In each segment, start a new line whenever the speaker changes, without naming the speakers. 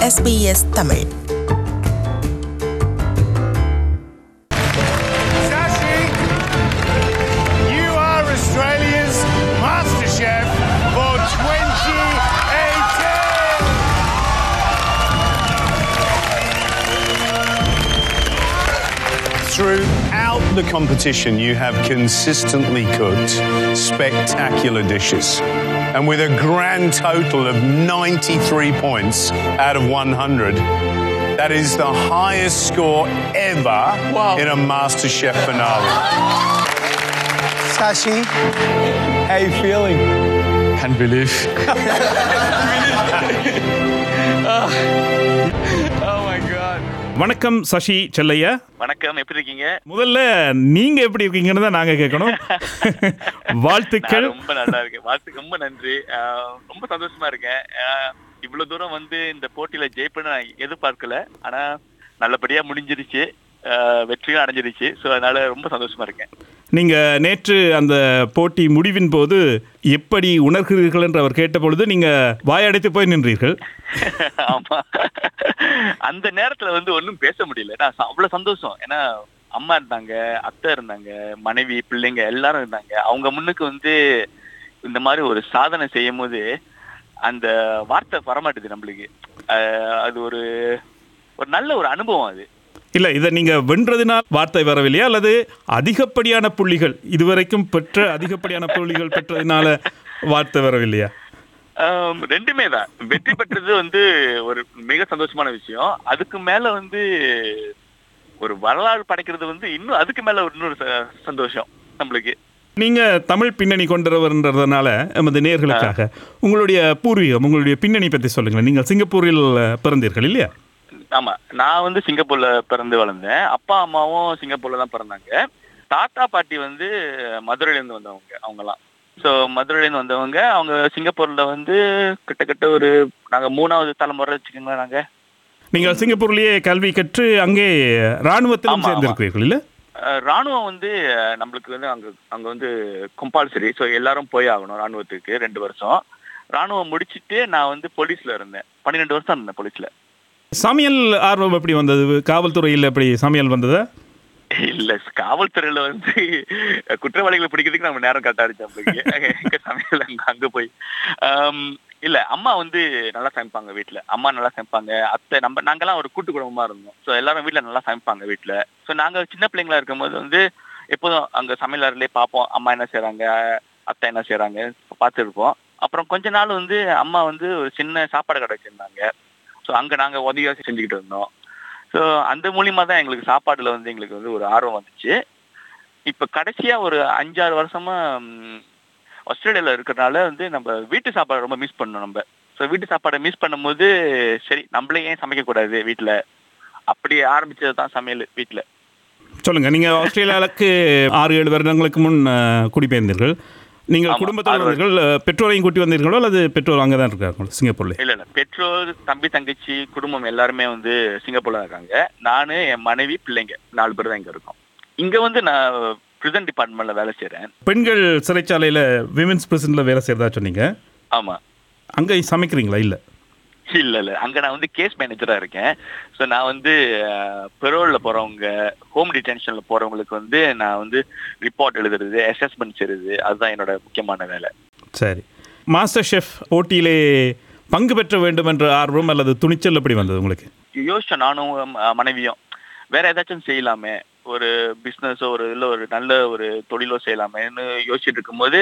SBS Tamil
Sashi, you are Australia's Master Chef for 2018. Throughout the competition, you have consistently cooked spectacular dishes. And with a grand total of 93 points out of 100, that is the highest score ever in a MasterChef finale.
Sashi, how you feeling?
Can't believe. oh my god.
வணக்கம் சசி செல்லையா
வணக்கம் எப்படி இருக்கீங்க
முதல்ல நீங்க எப்படி இருக்கீங்கன்னு தான் நாங்க கேட்கணும் வாழ்த்துக்கள்
நான் ரொம்ப நல்லா இருக்கேன் வாழ்த்துக்கு ரொம்ப நன்றி ஆஹ் ரொம்ப சந்தோஷமா இருக்கேன் ஆஹ் இவ்வளவு தூரம் வந்து இந்த போட்டியில ஜெயிப்பேன்னு நான் எதிர்பார்க்கல ஆனா நல்லபடியா முடிஞ்சிருச்சு ஆஹ் வெற்றியும் அடைஞ்சிருச்சு ஸோ அதனால ரொம்ப சந்தோஷமா இருக்கேன்
நீங்க நேற்று அந்த போட்டி முடிவின் போது எப்படி உணர்கிறீர்கள் என்று அவர் கேட்டபொழுது நீங்க வாயடைத்து போய் நின்றீர்கள்
ஆமா அந்த நேரத்துல வந்து ஒண்ணும் பேச முடியல நான் ச- அவ்வளவு சந்தோஷம் ஏன்னா அம்மா இருந்தாங்க அத்தை இருந்தாங்க மனைவி பிள்ளைங்க எல்லாரும் இருந்தாங்க அவங்க முன்னுக்கு வந்து இந்த மாதிரி ஒரு சாதனை செய்யும் போது அந்த வார்த்தை வரமாட்டுது நம்மளுக்கு ஆஹ் அது ஒரு ஒரு நல்ல ஒரு அனுபவம் அது
இல்ல இதை நீங்க வென்றதினால் வார்த்தை வரவில்லையா அல்லது அதிகப்படியான புள்ளிகள் இதுவரைக்கும் பெற்ற அதிகப்படியான புள்ளிகள் பெற்றதினால வார்த்தை வரவில்லையா
ஆம், ரெண்டுமே தான் வெற்றி பெற்றது வந்து ஒரு மிக சந்தோஷமான விஷயம் அதுக்கு மேல வந்து ஒரு வரலாறு படைக்கிறது வந்து இன்னும் அதுக்கு மேல ஒரு இன்னொரு ச- சந்தோஷம் நம்மளுக்கு
நீங்க தமிழ் பின்னணி கொண்டவர்ன்றதுனால எமது நேர்களுக்காக உங்களுடைய பூர்வீகம் உங்களுடைய பின்னணி பற்றி சொல்லுங்களேன் நீங்கள் சிங்கப்பூரில் பிறந்தீர்கள் இல்லையா
ஆமா நான் வந்து சிங்கப்பூர்ல பிறந்து வளர்ந்தேன் அப்பா அம்மாவும் சிங்கப்பூர்ல தான் பிறந்தாங்க தாத்தா பாட்டி வந்து மதுரையில இருந்து வந்தவங்க அவங்கலாம் ஸோ மதுரையில இருந்து வந்தவங்க அவங்க சிங்கப்பூர்ல வந்து கிட்டத்தட்ட ஒரு நாங்க மூணாவது தலைமுறை வச்சுக்கோங்களேன் நாங்க
நீங்கள் சிங்கப்பூர்லேயே கல்வி கற்று அங்கே இராணுவத்திலும்
ஆமா, ஆமா.
சேர்ந்திருக்கிறீர்கள் இல்ல
அஹ் ராணுவம் வந்து அஹ், நம்மளுக்கு வந்து அங்க அங்க வந்து கம்பல்சரி ஸோ எல்லாரும் போய் ஆகணும் ராணுவத்துக்கு ரெண்டு வருஷம் ராணுவம் முடிச்சிட்டு நான் வந்து போலீஸ்ல இருந்தேன் பன்னிரெண்டு வருஷம் இருந்தேன் போலீஸ்ல
சமையல் ஆர்வம் எப்படி வந்தது காவல்துறையில் எப்படி சமையல் வந்ததா
இல்ல காவல்துறையில வந்து குற்றவாளிகளை பிடிக்கிறதுக்கு நம்ம நேரம் கரெக்டா இருந்துச்சு நம்மளுக்கு எங்க சமையல் அங்க அங்க போய் ஆம், இல்ல அம்மா வந்து நல்லா சமைப்பாங்க வீட்ல அம்மா நல்லா சமைப்பாங்க அத்தை நம்ம நாங்கெல்லாம் ஒரு கூட்டு குடும்பமா இருந்தோம் ஸோ எல்லாரும் வீட்ல நல்லா சமைப்பாங்க வீட்ல ஸோ நாங்க சின்ன பிள்ளைங்களா இருக்கும்போது வந்து எப்போதும் அங்க சமையல் அறையிலே பார்ப்போம் அம்மா என்ன செய்றாங்க அத்தை என்ன செய்றாங்க பார்த்து இருப்போம் அப்புறம் கொஞ்ச நாள் வந்து அம்மா வந்து ஒரு சின்ன சாப்பாடு கடை வச்சிருந்தாங்க ஸோ அங்க நாங்க உதவியா செஞ்சுக்கிட்டு இருந்தோம் ஸோ அந்த மூலியமா தான் எங்களுக்கு சாப்பாடுல வந்து எங்களுக்கு வந்து ஒரு ஆர்வம் வந்துச்சு இப்ப கடைசியா ஒரு அஞ்சாறு வருஷமா ம், ஆஸ்திரேலியால இருக்கிறனால வந்து நம்ம வீட்டு சாப்பாடு ரொம்ப மிஸ் பண்ணோம் நம்ம ஸோ வீட்டு சாப்பாடை மிஸ் பண்ணும்போது சரி நம்மளே ஏன் சமைக்க கூடாது வீட்டுல அப்படி ஆரம்பிச்சது தான் சமையல் வீட்டுல
சொல்லுங்க நீங்க ஆஸ்திரேலியாவுக்கு ஆறு ஏழு வருடங்களுக்கு முன் அஹ், குடிபெயர்ந்தீர்கள் நீங்கள்
ஆமா,
குடும்பத்தோடு
ஆறு
வந்தீர்கள் அஹ், பெற்றோரையும் கூட்டி வந்தீர்களோ அல்லது பெற்றோர் அங்கே தான் இருக்காங்களோ சிங்கப்பூர்ல
இல்ல இல்ல பெற்றோர் தம்பி தங்கச்சி குடும்பம் எல்லாருமே வந்து சிங்கப்பூர்ல இருக்காங்க நானு என் மனைவி பிள்ளைங்க நாலு பேர் தான் இங்க இருக்கோம் இங்க வந்து நான் பிரிசன் டிபார்ட்மெண்ட்ல வேலை செய்றேன்
பெண்கள் சிறைச்சாலையில் விமென்ஸ் பிரசன்ட்ல வேலை செய்கிறதா சொன்னீங்க
ஆமா
அங்கே சமைக்கிறீங்களா இல்லை
இல்ல இல்ல அங்க நான் வந்து கேஸ் மேனேஜரா இருக்கேன் ஸோ நான் வந்து பெரோல்ல போறவங்க ஹோம் டிடென்ஷன்ல போறவங்களுக்கு வந்து நான் வந்து ரிப்போர்ட் எழுதுறது அசஸ்மெண்ட் செய்யறது அதுதான் என்னோட முக்கியமான வேலை
சரி மாஸ்டர் ஷெஃப் போட்டியிலே பங்கு பெற்ற வேண்டும் என்ற ஆர்வம் அல்லது துணிச்சல் எப்படி வந்தது உங்களுக்கு
யோசிச்சோம் நானும் அஹ், மனைவியும் வேற ஏதாச்சும் செய்யலாமே ஒரு பிசினஸோ ஒரு இல்ல ஒரு நல்ல ஒரு தொழிலோ செய்யலாமேன்னு யோசிச்சுட்டு இருக்கும்போது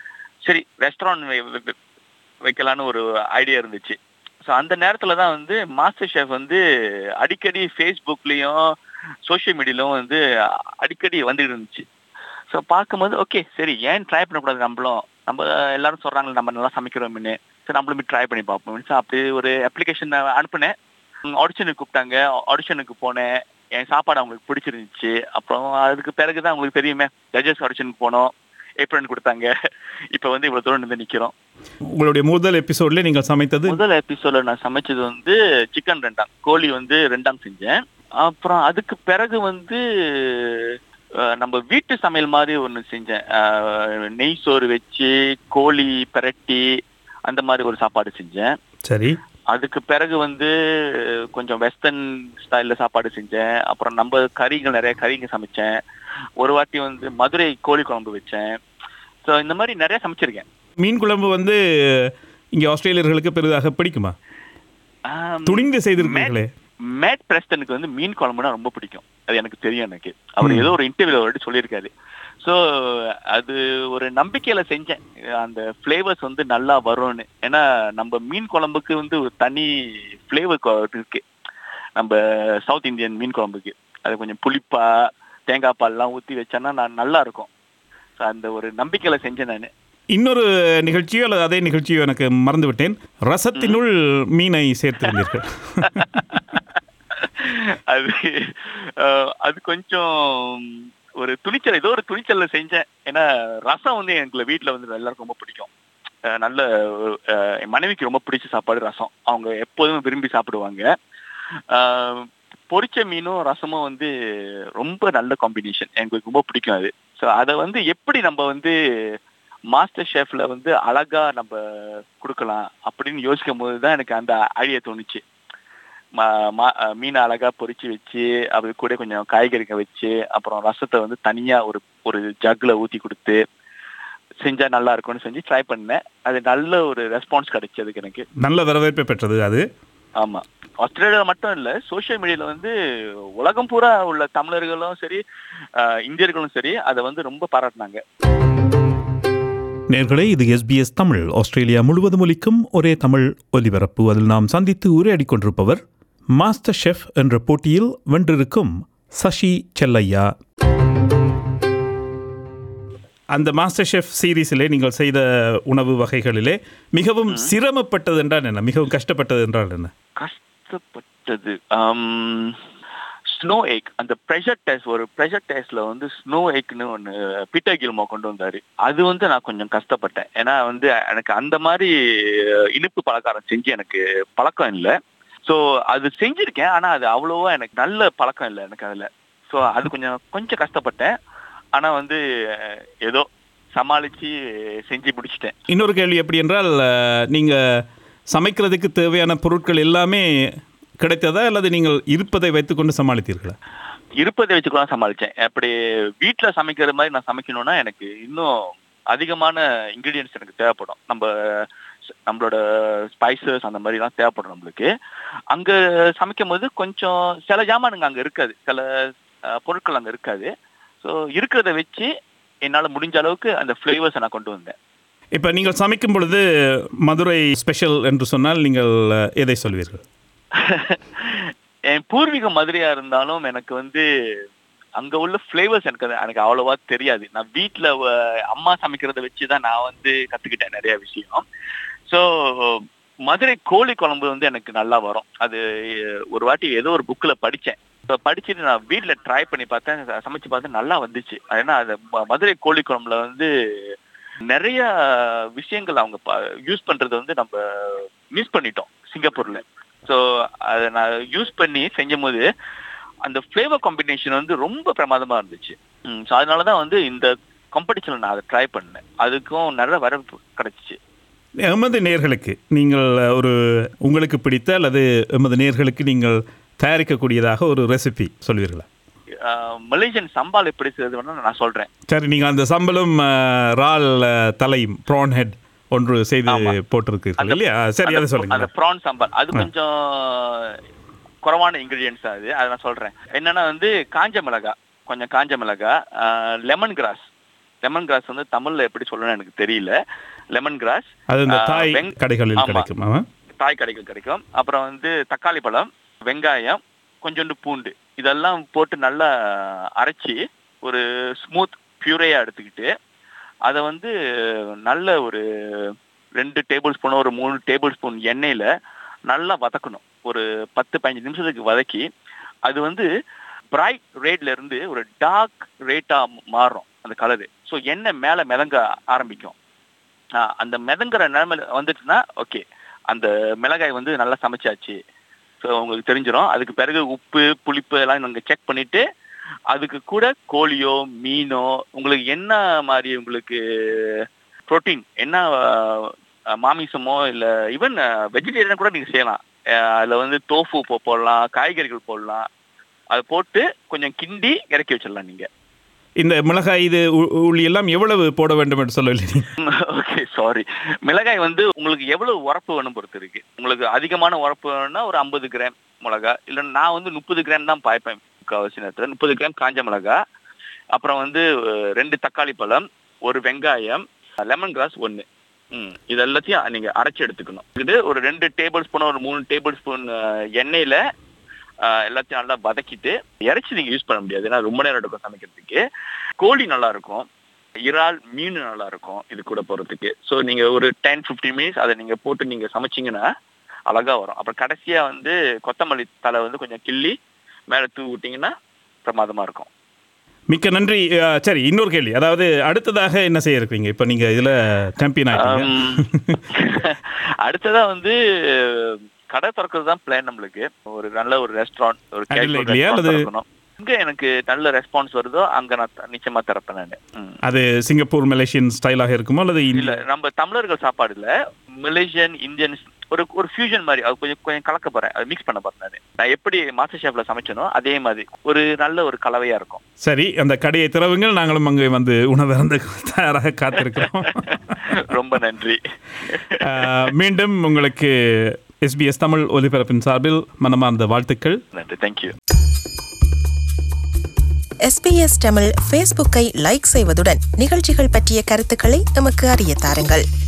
சரி ரெஸ்டாரண்ட் வைக்கலான்னு ஒரு ஐடியா இருந்துச்சு ஸோ அந்த நேரத்துல தான் வந்து மாஸ்டர் ஷெஃப் வந்து அடிக்கடி ஃபேஸ்புக்லயும் சோஷியல் மீடியாலும் வந்து அடிக்கடி வந்துட்டு இருந்துச்சு ஸோ பார்க்கும்போது ஓகே சரி ஏன் ட்ரை பண்ணக்கூடாது நம்மளும் நம்ம எல்லாரும் சொல்றாங்க நம்ம நல்லா சமைக்கிறோம்னு சரி நம்மளும் ட்ரை பண்ணி பார்ப்போம் ஸோ அப்படி ஒரு அப்ளிகேஷன் அனுப்புனேன் ஆடிஷனுக்கு கூப்பிட்டாங்க ஆடிஷனுக்கு போனேன் என் சாப்பாடு அவங்களுக்கு பிடிச்சிருந்துச்சு அப்புறம் அதுக்கு பிறகு தான் உங்களுக்கு தெரியுமே ஜட்ஜஸ் ஆடிஷனுக்கு போனோம் ஏப்ரன் கொடுத்தாங்க இப்போ வந்து இவ்வளவு தூரம் வந்து நிக்கிறோம்
உங்களுடைய முதல் எபிசோட்ல நீங்கள் சமைத்தது
முதல் எபிசோட்ல நான் சமைச்சது வந்து சிக்கன் ரெண்டாம் கோழி வந்து ரெண்டாம் செஞ்சேன் அப்புறம் அதுக்கு பிறகு வந்து அஹ், நம்ம வீட்டு சமையல் மாதிரி ஒன்று செஞ்சேன் அஹ், நெய் சோறு வச்சு கோழி பிரட்டி அந்த மாதிரி ஒரு சாப்பாடு செஞ்சேன்
சரி
அதுக்கு பிறகு வந்து கொஞ்சம் வெஸ்டர்ன் ஸ்டைல்ல சாப்பாடு செஞ்சேன் அப்புறம் நம்ம கறிகள் நிறைய கறிங்க சமைச்சேன் ஒரு வாட்டி வந்து மதுரை கோழி குழம்பு வச்சேன் ஸோ இந்த மாதிரி நிறைய சமைச்சிருக்கேன்
மீன் குழம்பு வந்து இங்கே ஆஸ்திரேலியர்களுக்கு பெரிதாக பிடிக்குமா
ஆம்,
துணிந்து செய்திருக்கீங்களே
மேட் பிரஸ்டனுக்கு வந்து மீன் குழம்புனா ரொம்ப பிடிக்கும் அது எனக்கு தெரியும் எனக்கு அவர்
ம்.
ஏதோ ஒரு இன்டர்வியூல ஒரு சொல்லியிருக்காரு ஸோ அது ஒரு நம்பிக்கையில செஞ்சேன் அந்த ஃப்ளேவர்ஸ் வந்து நல்லா வரும்னு ஏன்னா நம்ம மீன் குழம்புக்கு வந்து ஒரு தனி ஃப்ளேவர் இருக்கு நம்ம சவுத் இந்தியன் மீன் குழம்புக்கு அது கொஞ்சம் புளிப்பா தேங்காய் பால்லாம் ஊற்றி வச்சேன்னா நான் நல்லா இருக்கும் ஸோ அந்த ஒரு நம்பிக்கையில செஞ்சேன் நான்
இன்னொரு நிகழ்ச்சியோ அல்லது அதே நிகழ்ச்சியோ எனக்கு மறந்து விட்டேன் ரசத்தினுள் மீனை சேர்த்திருந்தீர்கள்
அது அஹ், அது கொஞ்சம் ஒரு துணிச்சல் ஏதோ ஒரு துணிச்சல்ல செஞ்சேன் ஏன்னா ரசம் வந்து எங்களுக்கு வீட்ல வந்து எல்லாருக்கும் ரொம்ப பிடிக்கும் அஹ், நல்ல அஹ், என் மனைவிக்கு ரொம்ப பிடிச்ச சாப்பாடு ரசம் அவங்க எப்போதுமே விரும்பி சாப்பிடுவாங்க அஹ், பொரிச்ச மீனும் ரசமும் வந்து ரொம்ப நல்ல காம்பினேஷன் எங்களுக்கு ரொம்ப பிடிக்கும் அது ஸோ அதை வந்து எப்படி நம்ம வந்து மாஸ்டர் ஷெஃப்ல வந்து அழகா நம்ம கொடுக்கலாம் அப்படின்னு யோசிக்கும் போது தான் எனக்கு அந்த ஐடியா தோணுச்சு ம- ம- அஹ் மீனை அழகா பொரிச்சு வச்சு அது கூட கொஞ்சம் காய்கறிங்க வச்சு அப்புறம் ரசத்தை வந்து தனியா ஒரு ஒரு ஜக்ல ஊத்தி கொடுத்து செஞ்சா நல்லா இருக்கும்னு செஞ்சு ட்ரை பண்ணேன் அது நல்ல ஒரு ரெஸ்பான்ஸ் கிடைச்சதுக்கு எனக்கு
நல்ல வரவேற்பை பெற்றது அது
ஆமா ஆஸ்திரேலியா மட்டும் இல்ல சோஷியல் மீடியால வந்து உலகம் பூரா உள்ள தமிழர்களும் சரி அஹ் இந்தியர்களும் சரி அதை வந்து ரொம்ப பாராட்டினாங்க
நேர்களே இது எஸ்பிஎஸ் தமிழ் ஆஸ்திரேலியா முழுவதும் ஒலிக்கும் ஒரே தமிழ் ஒலிபரப்பு அதில் நாம் சந்தித்து உரையாடி கொண்டிருப்பவர் மாஸ்டர் ஷெஃப் என்ற போட்டியில் வென்றிருக்கும் சசி செல்லையா அந்த மாஸ்டர் ஷெஃப் சீரீஸிலே நீங்கள் செய்த உணவு வகைகளிலே மிகவும் சிரமப்பட்டது என்றால் என்ன மிகவும் கஷ்டப்பட்டது என்றால் என்ன
கஷ்டப்பட்டது ஸ்னோ எக் அந்த ப்ரெஷர் டெஸ்ட் ஒரு ப்ரெஷர் டெஸ்ட்ல வந்து ஸ்னோ எக்னு ஒன்று பீட்டர் கில்மோ கொண்டு வந்தாரு அது வந்து நான் கொஞ்சம் கஷ்டப்பட்டேன் ஏன்னா வந்து எனக்கு அந்த மாதிரி அஹ், இனிப்பு பலகாரம் செஞ்சு எனக்கு பழக்கம் இல்லை ஸோ அது செஞ்சிருக்கேன் ஆனா அது அவ்வளோவா எனக்கு நல்ல பழக்கம் இல்லை எனக்கு அதுல ஸோ அது கொஞ்சம் கொஞ்சம் கஷ்டப்பட்டேன் ஆனா வந்து அஹ், ஏதோ சமாளிச்சு செஞ்சு முடிச்சிட்டேன்
இன்னொரு கேள்வி எப்படி என்றால் அஹ், நீங்க சமைக்கிறதுக்கு தேவையான பொருட்கள் எல்லாமே கிடைத்ததா அல்லது நீங்கள் இருப்பதை வைத்துக்கொண்டு சமாளித்தீர்களா
இருப்பதை வச்சுக்கலாம் சமாளிச்சேன் அப்படி வீட்டில் சமைக்கிற மாதிரி நான் சமைக்கணும்னா எனக்கு இன்னும் அதிகமான இன்க்ரீடியன்ஸ் எனக்கு தேவைப்படும் நம்ம நம்மளோட ஸ்பைசஸ் அந்த மாதிரிலாம் தேவைப்படும் நம்மளுக்கு அங்கே சமைக்கும் போது கொஞ்சம் சில ஜாமானுங்க அங்கே இருக்காது சில அஹ், பொருட்கள் அங்கே இருக்காது ஸோ இருக்கிறத வச்சு என்னால் முடிஞ்ச அளவுக்கு அந்த ஃப்ளேவர்ஸை நான் கொண்டு வந்தேன்
இப்போ நீங்கள் சமைக்கும் பொழுது மதுரை ஸ்பெஷல் என்று சொன்னால் நீங்கள் அஹ், எதை சொல்வீர்கள்
என் பூர்வீகம் மதுரையா இருந்தாலும் எனக்கு வந்து அங்க உள்ள ஃப்ளேவர்ஸ் எனக்கு அது- எனக்கு அவ்வளவா தெரியாது நான் வீட்ல வ- அம்மா சமைக்கிறத வச்சு தான் நான் வந்து கத்துக்கிட்டேன் நிறைய விஷயம் ஸோ மதுரை கோழி குழம்பு வந்து எனக்கு நல்லா வரும் அது அஹ், ஒரு வாட்டி ஏதோ ஒரு புக்ல படிச்சேன் ஸோ படிச்சுட்டு நான் வீட்ல ட்ரை பண்ணி பார்த்தேன் ச- சமைச்சு பார்த்தேன் நல்லா வந்துச்சு ஏன்னா அது ம- மதுரை கோழி குழம்புல வந்து நிறைய விஷயங்கள் அவங்க யூஸ் பண்றது வந்து நம்ம மிஸ் பண்ணிட்டோம் சிங்கப்பூர்ல ஸோ அதை நான் யூஸ் பண்ணி செஞ்சும் போது அந்த ஃப்ளேவர் காம்பினேஷன் வந்து ரொம்ப பிரமாதமா இருந்துச்சு ஸோ அதனால தான் வந்து இந்த காம்படிஷனில் நான் அதை ட்ரை பண்ணேன் அதுக்கும் நல்ல வரவேற்பு கிடைச்சிச்சு
எமது நேர்களுக்கு நீங்கள் ஒரு உங்களுக்கு பிடித்த அல்லது எமது நேர்களுக்கு நீங்கள் தயாரிக்கக்கூடியதாக ஒரு ரெசிபி சொல்வீர்களா
மலேசியன் சம்பால் எப்படி செய்வது வேணா நான் சொல்றேன்
சரி நீங்கள் அந்த சம்பளம் அஹ், இறால் அஹ், தலை ப்ரான் ஹெட் ஒன்று செய்து
ஆமா.
போட்டிருக்கீர்கள் இல்லையா சரி அதை
அந்த
சொல்லுங்க
ப்ரான் சாம்பார் அது
ஆ.
கொஞ்சம் குறைவான இன்கிரீடியன்ஸ் அது அதை நான் சொல்றேன் என்னன்னா வந்து காஞ்ச மிளகா கொஞ்சம் காஞ்ச மிளகா லெமன் கிராஸ் லெமன் கிராஸ் வந்து தமிழ்ல எப்படி சொல்லணும்னு எனக்கு தெரியல லெமன் கிராஸ்
அது இந்த
ஆ,
தாய்
வெங்-
கடைகளில்
ஆமா.
கிடைக்கும் ஆமா
தாய் கடைகள் கிடைக்கும் அப்புறம் வந்து தக்காளி பழம் வெங்காயம் கொஞ்சோண்டு பூண்டு இதெல்லாம் போட்டு நல்லா அரைச்சி ஒரு ஸ்மூத் பியூரையா எடுத்துக்கிட்டு அதை வந்து நல்ல ஒரு ரெண்டு டேபிள் ஸ்பூன் ஒரு மூணு டேபிள் ஸ்பூன் எண்ணெயில நல்லா வதக்கணும் ஒரு பத்து பதினஞ்சு நிமிஷத்துக்கு வதக்கி அது வந்து பிரைட் ரேட்ல இருந்து ஒரு டார்க் ரேட்டா மாறும் அந்த கலரு ஸோ எண்ணெய் மேல மிதங்க ஆரம்பிக்கும் ஆஹ் அந்த மிதங்குற நிலைமை வந்துச்சுன்னா ஓகே அந்த மிளகாய் வந்து நல்லா சமைச்சாச்சு ஸோ உங்களுக்கு தெரிஞ்சிடும் அதுக்கு பிறகு உப்பு புளிப்பு எல்லாம் நாங்கள் செக் பண்ணிட்டு அதுக்கு கூட கோழியோ மீனோ உங்களுக்கு என்ன மாதிரி உங்களுக்கு புரோட்டீன் என்ன அஹ், மாமிசமோ இல்ல ஈவன் வெஜிடேரியன் கூட நீங்க செய்யலாம் அஹ், அதுல வந்து தோஃபு போ- போடலாம் காய்கறிகள் போடலாம் அதை போட்டு கொஞ்சம் கிண்டி இறக்கி வச்சிடலாம் நீங்க
இந்த மிளகாய் இது உ- உள்ளி எல்லாம் எவ்வளவு போட வேண்டும் என்று சொல்லவில்லை
ஓகே சாரி மிளகாய் வந்து உங்களுக்கு எவ்வளவு உரப்பு வேணும் பொறுத்து இருக்கு உங்களுக்கு அதிகமான உரப்பு வேணும்னா ஒரு ஐம்பது கிராம் மிளகா இல்ல நான் வந்து முப்பது கிராம் தான் பாய்ப்பேன் முக்கால்வாசி நேரத்தில் முப்பது கிராம் காஞ்ச மிளகா அப்புறம் வந்து அஹ், ரெண்டு தக்காளி பழம் ஒரு வெங்காயம் லெமன் கிராஸ் ஒன்று ம் இது எல்லாத்தையும் நீங்க அரைச்சு எடுத்துக்கணும் இது ஒரு ரெண்டு டேபிள் ஸ்பூன் ஒரு மூணு டேபிள் ஸ்பூன் எண்ணெயில அஹ், எல்லாத்தையும் நல்லா வதக்கிட்டு இறைச்சி நீங்க யூஸ் பண்ண முடியாது ஏன்னா ரொம்ப நேரம் எடுக்கும் சமைக்கிறதுக்கு கோழி நல்லா இருக்கும் இறால் மீன் நல்லா இருக்கும் இது கூட போறதுக்கு ஸோ நீங்க ஒரு டென் 15 மினிட்ஸ் அதை நீங்க போட்டு நீங்க சமைச்சீங்கன்னா அழகா வரும் அப்புறம் கடைசியா வந்து கொத்தமல்லி தலை வந்து கொஞ்சம் கிள்ளி மேல தூவி விட்டீங்கன்னா பிரமாதமா இருக்கும்
மிக்க நன்றி அஹ், சரி இன்னொரு கேள்வி அதாவது அடுத்ததாக என்ன செய்ய இருக்கீங்க இப்போ நீங்க இதுல சாம்பியன் ஆகிட்டீங்க
ஆம், அடுத்ததா வந்து கடை திறக்கிறது தான் பிளான் நம்மளுக்கு ஒரு நல்ல ஒரு ரெஸ்டாரண்ட் ஒரு casual
அடிலைட்லயா
restaurant
அல்லது-
திறக்கணும். எங்க எனக்கு நல்ல ரெஸ்பான்ஸ் வருதோ அங்க நான் த- நிச்சயமா திறப்பேன் நான் ம்.
அது சிங்கப்பூர் மலேசியன் ஸ்டைலாக இருக்குமோ அல்லது
இல்ல
இந்திய
நம்ம தமிழர்கள் சாப்பாடு இல்ல மலேசியன் இந்தியன்ஸ் ஒரு ஒரு ஃபியூஷன் மாதிரி அது கொஞ்சம் கொஞ்சம் கலக்க போறேன் அது மிக்ஸ் பண்ண போறேன் நானு. நான் எப்படி மாஸ்டர் ஷெஃப்ல சமைச்சனோ அதே மாதிரி ஒரு நல்ல ஒரு கலவையா இருக்கும்
சரி அந்த கடையை திறவுங்கள் நாங்களும் அங்கே வந்து உணவருந்து தயாராக காத்திருக்கிறோம்
ரொம்ப நன்றி
அஹ், மீண்டும் உங்களுக்கு எஸ்பிஎஸ் தமிழ் ஒலிபரப்பின் சார்பில் மனமார்ந்த வாழ்த்துக்கள்
நன்றி தேங்க்யூ
எஸ்பிஎஸ் தமிழ் ஃபேஸ்புக்கை லைக் செய்வதுடன் நிகழ்ச்சிகள் பற்றிய கருத்துக்களை எமக்கு அறிய தாருங்கள்